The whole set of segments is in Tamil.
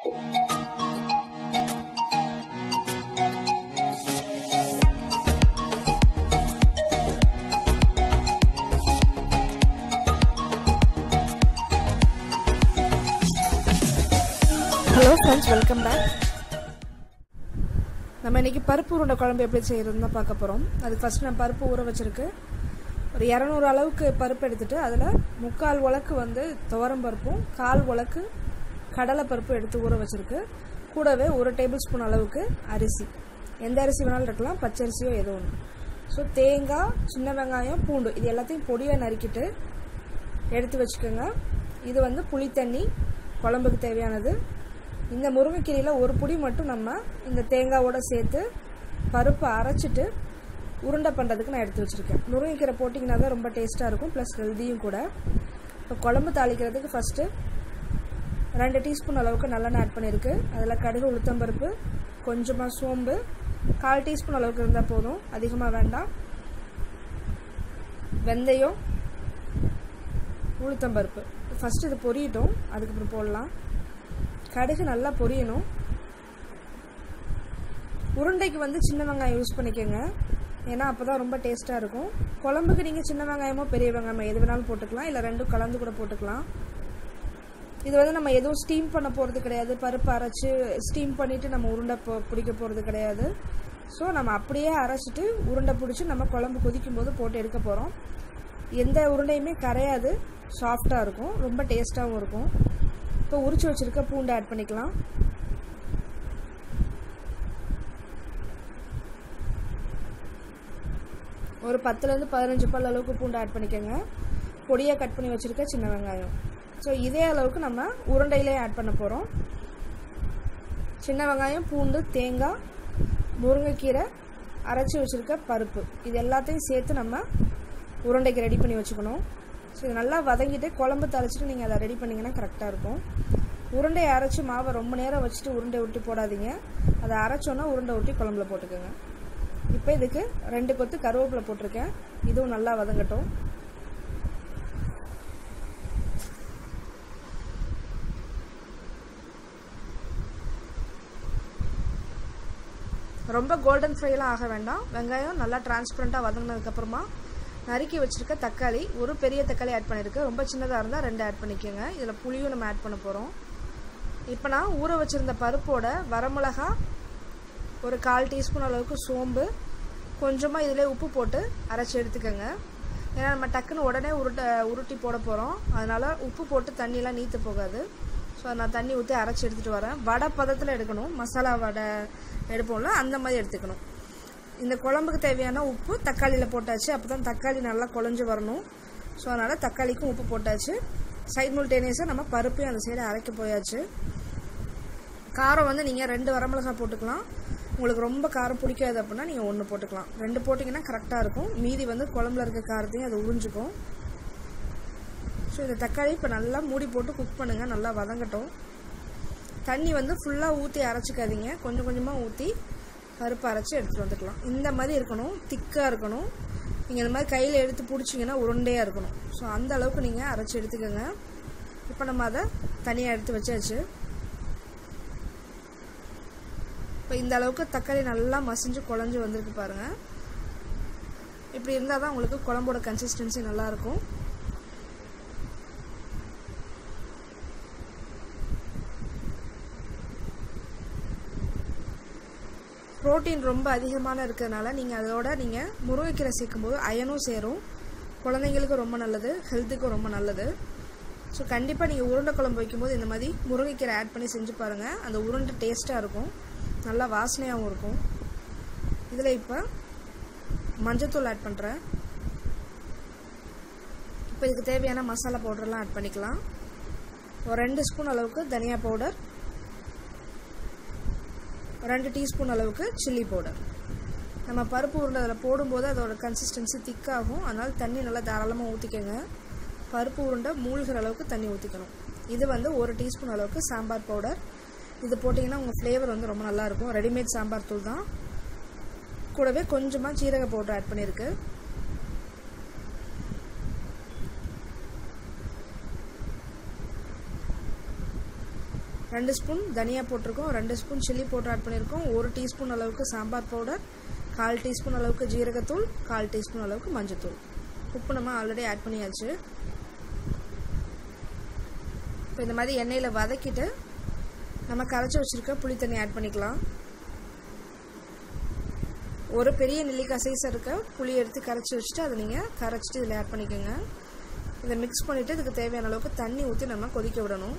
ஹலோ ஃப்ரெண்ட்ஸ் வெல்கம் பேக் நம்ம இன்னைக்கு பருப்பு உருண்டை குழம்பு எப்படி செய்யறதுன்னு தான் பார்க்க போகிறோம் அதுக்கு ஃபஸ்ட் நான் பருப்பு ஊற வச்சிருக்கு ஒரு இரநூறு அளவுக்கு பருப்பு எடுத்துட்டு அதில் முக்கால் உலக்கு வந்து துவரம் பருப்பும் கால் உலக்கு கடலை பருப்பு எடுத்து ஊற வச்சிருக்கு கூடவே ஒரு டேபிள் ஸ்பூன் அளவுக்கு அரிசி எந்த அரிசி வேணாலும் இருக்கலாம் பச்சரிசியோ ஏதோ ஒன்று ஸோ தேங்காய் சின்ன வெங்காயம் பூண்டு இது எல்லாத்தையும் பொடியாக நறுக்கிட்டு எடுத்து வச்சுக்கோங்க இது வந்து புளி தண்ணி குழம்புக்கு தேவையானது இந்த முருங்கைக்கீரையில் ஒரு புடி மட்டும் நம்ம இந்த தேங்காவோட சேர்த்து பருப்பை அரைச்சிட்டு உருண்டை பண்ணுறதுக்கு நான் எடுத்து வச்சுருக்கேன் முருங்கைக்கீரை போட்டிங்கன்னா தான் ரொம்ப டேஸ்ட்டாக இருக்கும் ப்ளஸ் ஹெல்த்தியும் கூட இப்போ குழம்பு தாளிக்கிறதுக்கு ஃபஸ்ட்டு ரெண்டு டீஸ்பூன் அளவுக்கு நல்லெண்ணெய் ஆட் பண்ணியிருக்கு அதில் கடுகு உளுத்தம்பருப்பு கொஞ்சமாக சோம்பு கால் டீஸ்பூன் அளவுக்கு இருந்தால் போதும் அதிகமாக வேண்டாம் வெந்தயம் உளுத்தம்பருப்பு ஃபஸ்ட்டு இது பொரியட்டும் அதுக்கப்புறம் போடலாம் கடுகு நல்லா பொரியணும் உருண்டைக்கு வந்து சின்ன வெங்காயம் யூஸ் பண்ணிக்கோங்க ஏன்னா அப்போ தான் ரொம்ப டேஸ்ட்டாக இருக்கும் குழம்புக்கு நீங்கள் சின்ன வெங்காயமோ பெரிய வெங்காயமோ எது வேணாலும் போட்டுக்கலாம் இல்லை ரெண்டும் கலந்து கூட போட்டுக்கலாம் இது வந்து நம்ம எதுவும் ஸ்டீம் பண்ண போகிறது கிடையாது பருப்பு அரைச்சி ஸ்டீம் பண்ணிவிட்டு நம்ம உருண்டை பொ பிடிக்க போகிறது கிடையாது ஸோ நம்ம அப்படியே அரைச்சிட்டு உருண்டை பிடிச்சி நம்ம குழம்பு கொதிக்கும் போது போட்டு எடுக்க போகிறோம் எந்த உருண்டையுமே கரையாது சாஃப்டாக இருக்கும் ரொம்ப டேஸ்ட்டாகவும் இருக்கும் இப்போ உரிச்சு வச்சுருக்க பூண்டை ஆட் பண்ணிக்கலாம் ஒரு பத்துலேருந்து பதினஞ்சு பல் அளவுக்கு பூண்டு ஆட் பண்ணிக்கோங்க பொடியாக கட் பண்ணி வச்சுருக்க சின்ன வெங்காயம் ஸோ இதே அளவுக்கு நம்ம உருண்டையிலே ஆட் பண்ண போகிறோம் சின்ன வெங்காயம் பூண்டு தேங்காய் முருங்கைக்கீரை அரைச்சி வச்சுருக்க பருப்பு இது எல்லாத்தையும் சேர்த்து நம்ம உருண்டைக்கு ரெடி பண்ணி வச்சுக்கணும் ஸோ இது நல்லா வதங்கிட்டு குழம்பு தாளிச்சிட்டு நீங்கள் அதை ரெடி பண்ணிங்கன்னா கரெக்டாக இருக்கும் உருண்டையை அரைச்சி மாவை ரொம்ப நேரம் வச்சுட்டு உருண்டை ஒட்டி போடாதீங்க அதை அரைச்சோன்னா உருண்டை ஒட்டி குழம்புல போட்டுக்கோங்க இப்போ இதுக்கு ரெண்டு கொத்து கருவேப்பிலை போட்டிருக்கேன் இதுவும் நல்லா வதங்கட்டும் ரொம்ப கோல்டன் ஃப்ரைலாம் ஆக வேண்டாம் வெங்காயம் நல்லா டிரான்ஸ்பரண்ட்டாக வதங்கினதுக்கப்புறமா நறுக்கி வச்சுருக்க தக்காளி ஒரு பெரிய தக்காளி ஆட் பண்ணியிருக்கு ரொம்ப சின்னதாக இருந்தால் ரெண்டு ஆட் பண்ணிக்கோங்க இதில் புளியும் நம்ம ஆட் பண்ண போகிறோம் இப்போ நான் ஊற வச்சுருந்த பருப்போட வரமிளகா ஒரு கால் டீஸ்பூன் அளவுக்கு சோம்பு கொஞ்சமாக இதில் உப்பு போட்டு அரைச்சி எடுத்துக்கோங்க ஏன்னா நம்ம டக்குன்னு உடனே உருட்ட உருட்டி போட போகிறோம் அதனால் உப்பு போட்டு தண்ணியெலாம் நீத்து போகாது ஸோ நான் தண்ணி ஊற்றி அரைச்சி எடுத்துகிட்டு வரேன் வடை பதத்தில் எடுக்கணும் மசாலா வடை எடுப்போம்ல அந்த மாதிரி எடுத்துக்கணும் இந்த குழம்புக்கு தேவையான உப்பு தக்காளியில் போட்டாச்சு அப்போ தான் தக்காளி நல்லா குழஞ்சி வரணும் ஸோ அதனால் தக்காளிக்கும் உப்பு போட்டாச்சு சைட்முல்டேனியஸாக நம்ம பருப்பையும் அந்த சைடு அரைக்க போயாச்சு காரம் வந்து நீங்கள் ரெண்டு வரமிளகாய் போட்டுக்கலாம் உங்களுக்கு ரொம்ப காரம் பிடிக்காது அப்படின்னா நீங்கள் ஒன்று போட்டுக்கலாம் ரெண்டு போட்டிங்கன்னா கரெக்டாக இருக்கும் மீதி வந்து குழம்புல இருக்க காரத்தையும் அது உறிஞ்சிக்கும் ஸோ இந்த தக்காளி இப்போ நல்லா மூடி போட்டு குக் பண்ணுங்கள் நல்லா வதங்கட்டும் தண்ணி வந்து ஃபுல்லாக ஊற்றி அரைச்சிக்காதீங்க கொஞ்சம் கொஞ்சமாக ஊற்றி பருப்பு அரைச்சி எடுத்துகிட்டு வந்துக்கலாம் இந்த மாதிரி இருக்கணும் திக்காக இருக்கணும் நீங்கள் இந்த மாதிரி கையில் எடுத்து பிடிச்சிங்கன்னா உருண்டையாக இருக்கணும் ஸோ அந்த அளவுக்கு நீங்கள் அரைச்சி எடுத்துக்கோங்க இப்போ நம்ம அதை தனியாக எடுத்து வச்சாச்சு இப்போ இந்த அளவுக்கு தக்காளி நல்லா மசிஞ்சு குழஞ்சி வந்திருக்கு பாருங்கள் இப்படி இருந்தால் தான் உங்களுக்கு குழம்போட கன்சிஸ்டன்சி நல்லாயிருக்கும் ப்ரோட்டீன் ரொம்ப அதிகமான இருக்கிறதுனால நீங்கள் அதோட நீங்கள் முருங்கைக்கீரை சேர்க்கும்போது அயனும் சேரும் குழந்தைங்களுக்கு ரொம்ப நல்லது ஹெல்த்துக்கும் ரொம்ப நல்லது ஸோ கண்டிப்பாக நீங்கள் உருண்டை குழம்பு வைக்கும்போது இந்த மாதிரி முருங்கைக்கீரை ஆட் பண்ணி செஞ்சு பாருங்கள் அந்த உருண்டை டேஸ்ட்டாக இருக்கும் நல்லா வாசனையாகவும் இருக்கும் இதில் இப்போ மஞ்சத்தூள் ஆட் பண்ணுறேன் இப்போ இதுக்கு தேவையான மசாலா பவுடர்லாம் ஆட் பண்ணிக்கலாம் ஒரு ரெண்டு ஸ்பூன் அளவுக்கு தனியா பவுடர் ரெண்டு டீஸ்பூன் அளவுக்கு சில்லி பவுடர் நம்ம பருப்பு உருண்டை அதில் போடும்போது அதோட கன்சிஸ்டன்சி திக்காகும் அதனால் தண்ணி நல்லா தாராளமாக ஊற்றிக்கோங்க பருப்பு உருண்டை மூழ்கிற அளவுக்கு தண்ணி ஊற்றிக்கணும் இது வந்து ஒரு டீஸ்பூன் அளவுக்கு சாம்பார் பவுடர் இது போட்டிங்கன்னா உங்கள் ஃப்ளேவர் வந்து ரொம்ப நல்லாயிருக்கும் ரெடிமேட் சாம்பார் தூள் தான் கூடவே கொஞ்சமாக சீரக பவுடர் ஆட் பண்ணியிருக்கு ரெண்டு ஸ்பூன் தனியா போட்டிருக்கோம் ரெண்டு ஸ்பூன் சில்லி பவுடர் ஆட் பண்ணியிருக்கோம் ஒரு டீஸ்பூன் அளவுக்கு சாம்பார் பவுடர் கால் டீஸ்பூன் அளவுக்கு ஜீரகத்தூள் கால் டீஸ்பூன் அளவுக்கு மஞ்சத்தூள் உப்பு நம்ம ஆல்ரெடி ஆட் பண்ணியாச்சு இப்போ இந்த மாதிரி எண்ணெயில் வதக்கிட்டு நம்ம கரைச்சி வச்சுருக்க புளி தண்ணி ஆட் பண்ணிக்கலாம் ஒரு பெரிய நெல்லிக்காய் சைஸ் இருக்க புளி எடுத்து கரைச்சி வச்சுட்டு அதை நீங்கள் கரைச்சிட்டு இதில் ஆட் பண்ணிக்கோங்க இதை மிக்ஸ் பண்ணிவிட்டு இதுக்கு தேவையான அளவுக்கு தண்ணி ஊற்றி நம்ம கொதிக்க விடணும்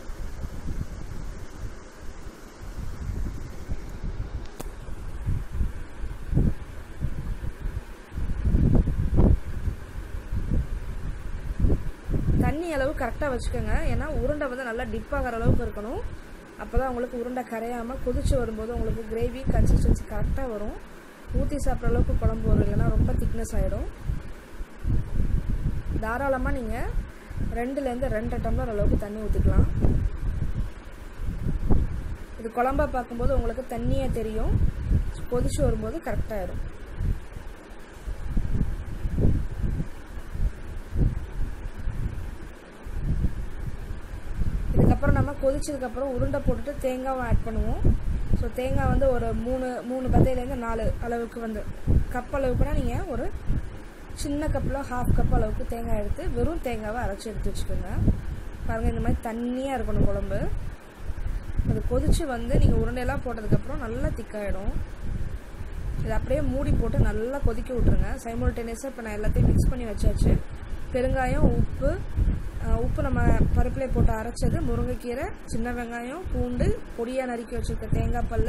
தண்ணி அளவு கரெக்டாக வச்சுக்கோங்க ஏன்னா உருண்டை வந்து நல்லா டிப் ஆகிற அளவுக்கு இருக்கணும் அப்போ தான் உங்களுக்கு உருண்டை கரையாமல் கொதிச்சு வரும்போது உங்களுக்கு கிரேவி கன்சிஸ்டன்சி கரெக்டாக வரும் ஊற்றி சாப்பிட்ற அளவுக்கு குழம்பு வரும் இல்லைன்னா ரொம்ப திக்னஸ் ஆகிடும் தாராளமாக நீங்கள் ரெண்டுலேருந்து ரெண்டரை டம்ளர் அளவுக்கு தண்ணி ஊற்றிக்கலாம் இது குழம்பா பார்க்கும்போது உங்களுக்கு தண்ணியாக தெரியும் கொதிச்சு வரும்போது கரெக்டாகிடும் இதுக்கப்புறம் நம்ம கொதிச்சதுக்கப்புறம் உருண்டை போட்டுட்டு தேங்காவும் ஆட் பண்ணுவோம் ஸோ தேங்காய் வந்து ஒரு மூணு மூணு பத்தையிலேருந்து நாலு அளவுக்கு வந்து கப் அளவுக்குனா நீங்கள் ஒரு சின்ன கப்பில் ஹாஃப் கப் அளவுக்கு தேங்காய் எடுத்து வெறும் தேங்காவை அரைச்சி எடுத்து வச்சுக்கோங்க பாருங்கள் இந்த மாதிரி தண்ணியாக இருக்கணும் குழம்பு அது கொதிச்சு வந்து நீங்கள் உருண்டையெல்லாம் போட்டதுக்கப்புறம் நல்லா திக்காயிடும் இதை அப்படியே மூடி போட்டு நல்லா கொதிக்க விட்ருங்க சைமல்டேனியஸாக இப்போ நான் எல்லாத்தையும் மிக்ஸ் பண்ணி வச்சாச்சு பெருங்காயம் உப்பு உப்பு நம்ம பருப்பிலே போட்டு அரைச்சது முருங்கைக்கீரை சின்ன வெங்காயம் பூண்டு பொடியாக நறுக்கி வச்சுருக்க தேங்காய் பல்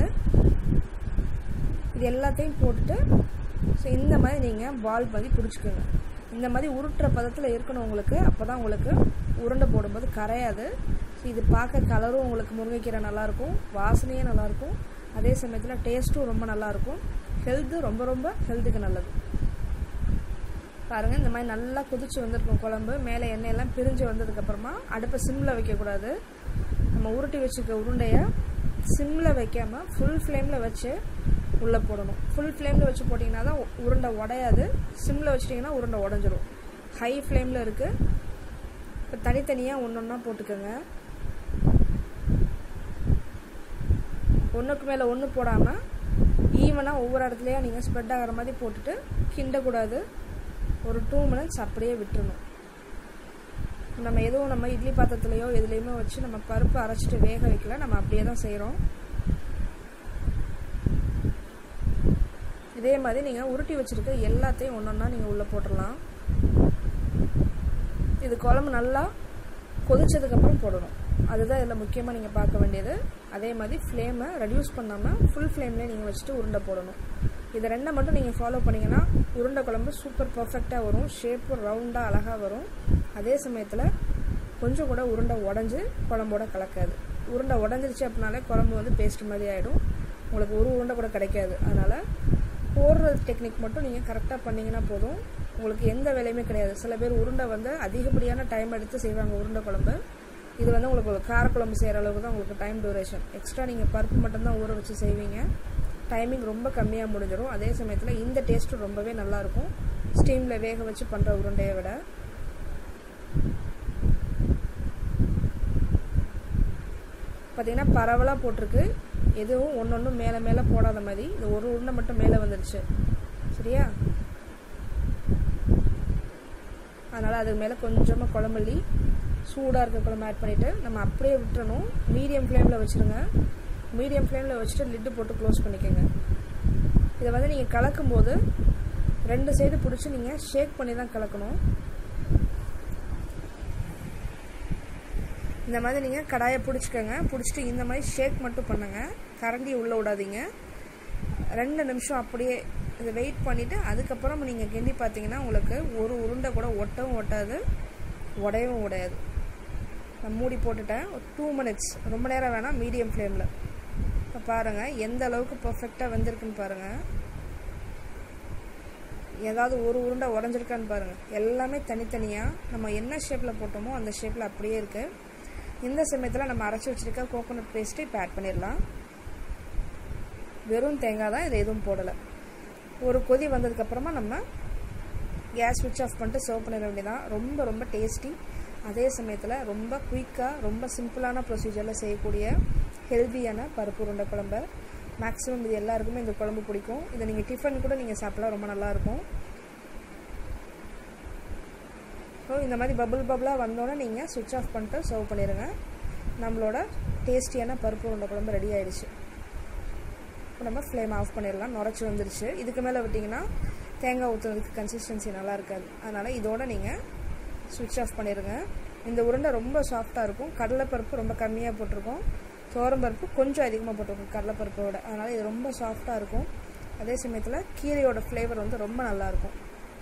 இது எல்லாத்தையும் போட்டுட்டு ஸோ இந்த மாதிரி நீங்கள் பால் மாதிரி பிடிச்சிக்கோங்க இந்த மாதிரி உருட்டுற பதத்தில் இருக்கணும் உங்களுக்கு அப்போ தான் உங்களுக்கு உருண்டை போடும்போது கரையாது ஸோ இது பார்க்க கலரும் உங்களுக்கு முருங்கைக்கீரை நல்லாயிருக்கும் வாசனையும் நல்லாயிருக்கும் அதே சமயத்தில் டேஸ்ட்டும் ரொம்ப நல்லாயிருக்கும் ஹெல்த்து ரொம்ப ரொம்ப ஹெல்த்துக்கு நல்லது பாருங்கள் இந்த மாதிரி நல்லா கொதிச்சு வந்திருக்கும் குழம்பு மேலே எண்ணெயெல்லாம் பிரிஞ்சு வந்ததுக்கப்புறமா அடுப்பை சிம்மில் வைக்கக்கூடாது நம்ம உருட்டி வச்சுருக்க உருண்டையை சிம்மில் வைக்காமல் ஃபுல் ஃப்ளேமில் வச்சு உள்ளே போடணும் ஃபுல் ஃப்ளேமில் வச்சு போட்டிங்கன்னா தான் உருண்டை உடையாது சிம்மில் வச்சிட்டிங்கன்னா உருண்டை உடஞ்சிரும் ஹை ஃப்ளேமில் இருக்குது இப்போ தனித்தனியாக ஒன்று ஒன்றா போட்டுக்கோங்க ஒன்றுக்கு மேலே ஒன்று போடாமல் ஈவனாக ஒவ்வொரு இடத்துலையும் நீங்கள் ஸ்ப்ரெட் ஆகிற மாதிரி போட்டுட்டு கிண்டக்கூடாது ஒரு டூ மினிட்ஸ் அப்படியே விட்டுறணும் நம்ம எதுவும் நம்ம இட்லி பாத்திரத்துலையோ எதுலேயுமே வச்சு நம்ம பருப்பு அரைச்சிட்டு வேக வைக்கல நம்ம அப்படியே தான் செய்கிறோம் இதே மாதிரி நீங்கள் உருட்டி வச்சுருக்க எல்லாத்தையும் ஒன்று ஒன்றா நீங்கள் உள்ளே போட்டுடலாம் இது குழம்பு நல்லா கொதிச்சதுக்கப்புறம் போடணும் அதுதான் இதில் முக்கியமாக நீங்கள் பார்க்க வேண்டியது அதே மாதிரி ஃப்ளேமை ரெடியூஸ் பண்ணாமல் ஃபுல் ஃப்ளேம்லேயே நீங்கள் வச்சுட்டு உருண்டை போடணும் இதை ரெண்டை மட்டும் நீங்கள் ஃபாலோ பண்ணிங்கன்னா உருண்டை குழம்பு சூப்பர் பர்ஃபெக்டாக வரும் ஷேப்பு ரவுண்டாக அழகாக வரும் அதே சமயத்தில் கொஞ்சம் கூட உருண்டை உடஞ்சி குழம்போட கலக்காது உருண்டை உடஞ்சிருச்சு அப்படின்னாலே குழம்பு வந்து பேஸ்ட் மாதிரி ஆகிடும் உங்களுக்கு ஒரு உருண்டை கூட கிடைக்காது அதனால் போடுற டெக்னிக் மட்டும் நீங்கள் கரெக்டாக பண்ணிங்கன்னா போதும் உங்களுக்கு எந்த வேலையுமே கிடையாது சில பேர் உருண்டை வந்து அதிகப்படியான டைம் எடுத்து செய்வாங்க உருண்டை குழம்பு இது வந்து உங்களுக்கு ஒரு காரக்குழம்பு செய்கிற அளவுக்கு தான் உங்களுக்கு டைம் டூரேஷன் எக்ஸ்ட்ரா நீங்கள் பருப்பு மட்டும்தான் ஊற வச்சு செய்வீங்க டைமிங் ரொம்ப கம்மியாக முடிஞ்சிடும் அதே சமயத்தில் இந்த டேஸ்ட்டும் ரொம்பவே நல்லாயிருக்கும் ஸ்டீமில் வேக வச்சு பண்ணுற உருண்டையை விட பார்த்திங்கன்னா பரவலாக போட்டிருக்கு எதுவும் ஒன்று ஒன்று மேலே மேலே போடாத மாதிரி இது ஒரு உருண்டை மட்டும் மேலே வந்துடுச்சு சரியா அதனால் அதுக்கு மேலே கொஞ்சமாக குழம்பள்ளி சூடாக இருக்க குழம்பு ஆட் பண்ணிவிட்டு நம்ம அப்படியே விட்டுறணும் மீடியம் ஃப்ளேமில் வச்சுருங்க மீடியம் ஃப்ளேமில் வச்சுட்டு லிட்டு போட்டு க்ளோஸ் பண்ணிக்கோங்க இதை வந்து நீங்கள் கலக்கும்போது ரெண்டு சைடு பிடிச்சி நீங்கள் ஷேக் பண்ணி தான் கலக்கணும் இந்த மாதிரி நீங்கள் கடாயை பிடிச்சிக்கோங்க பிடிச்சிட்டு இந்த மாதிரி ஷேக் மட்டும் பண்ணுங்கள் கரண்டியை உள்ளே விடாதீங்க ரெண்டு நிமிஷம் அப்படியே இதை வெயிட் பண்ணிவிட்டு அதுக்கப்புறம் நீங்கள் கிண்டி பார்த்தீங்கன்னா உங்களுக்கு ஒரு உருண்டை கூட ஒட்டவும் ஒட்டாது உடையவும் உடையாது நான் மூடி போட்டுட்டேன் ஒரு டூ மினிட்ஸ் ரொம்ப நேரம் வேணாம் மீடியம் ஃப்ளேமில் இப்போ பாருங்கள் எந்த அளவுக்கு பர்ஃபெக்டாக வெந்திருக்குன்னு பாருங்கள் ஏதாவது ஒரு உருண்டை உடஞ்சிருக்கான்னு பாருங்கள் எல்லாமே தனித்தனியாக நம்ம என்ன ஷேப்பில் போட்டோமோ அந்த ஷேப்பில் அப்படியே இருக்குது இந்த சமயத்தில் நம்ம அரைச்சி வச்சுருக்க கோகோனட் பேஸ்ட்டு இப்போ ஆட் பண்ணிடலாம் வெறும் தேங்காய் தான் இதில் எதுவும் போடலை ஒரு கொதி வந்ததுக்கப்புறமா நம்ம கேஸ் ஸ்விட்ச் ஆஃப் பண்ணிட்டு சர்வ் பண்ணிட வேண்டியதான் ரொம்ப ரொம்ப டேஸ்டி அதே சமயத்தில் ரொம்ப குயிக்காக ரொம்ப சிம்பிளான ப்ரொசீஜரில் செய்யக்கூடிய ஹெல்தியான பருப்பு உருண்டை குழம்பு மேக்ஸிமம் இது எல்லாருக்குமே இந்த குழம்பு பிடிக்கும் இதை நீங்கள் டிஃபன் கூட நீங்கள் சாப்பிடலாம் ரொம்ப நல்லாயிருக்கும் ஸோ இந்த மாதிரி பபுள் பபுளாக வந்தோன்னே நீங்கள் சுவிட்ச் ஆஃப் பண்ணிட்டு சர்வ் பண்ணிடுங்க நம்மளோட டேஸ்டியான பருப்பு உருண்டை குழம்பு ரெடி ஆயிடுச்சு இப்போ நம்ம ஃப்ளேம் ஆஃப் பண்ணிடலாம் நுரைச்சி வந்துருச்சு இதுக்கு மேலே விட்டிங்கன்னா தேங்காய் ஊற்றுறதுக்கு கன்சிஸ்டன்சி நல்லா இருக்காது அதனால் இதோட நீங்கள் சுவிட்ச் ஆஃப் பண்ணிடுங்க இந்த உருண்டை ரொம்ப சாஃப்டாக இருக்கும் கடலைப்பருப்பு ரொம்ப கம்மியாக போட்டிருக்கோம் பருப்பு கொஞ்சம் அதிகமாக போட்டிருக்கோம் கடலைப்பருப்போட அதனால் இது ரொம்ப சாஃப்டாக இருக்கும் அதே சமயத்தில் கீரையோட ஃப்ளேவர் வந்து ரொம்ப நல்லாயிருக்கும்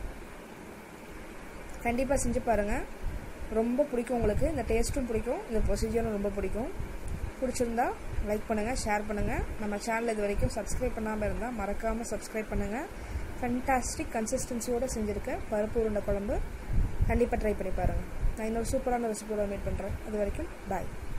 கண்டிப்பாக செஞ்சு பாருங்கள் ரொம்ப பிடிக்கும் உங்களுக்கு இந்த டேஸ்ட்டும் பிடிக்கும் இந்த ப்ரொசீஜரும் ரொம்ப பிடிக்கும் பிடிச்சிருந்தா லைக் பண்ணுங்கள் ஷேர் பண்ணுங்கள் நம்ம சேனல் இது வரைக்கும் சப்ஸ்கிரைப் பண்ணாமல் இருந்தால் மறக்காமல் சப்ஸ்கிரைப் பண்ணுங்கள் ஃபண்டாஸ்டிக் கன்சிஸ்டன்சியோடு செஞ்சுருக்க பருப்பு உருண்டை குழம்பு கண்டிப்பாக ட்ரை பண்ணி பாருங்கள் நான் இன்னொரு சூப்பரான ரெசிபியோட மீட் பண்ணுறேன் அது வரைக்கும் பாய்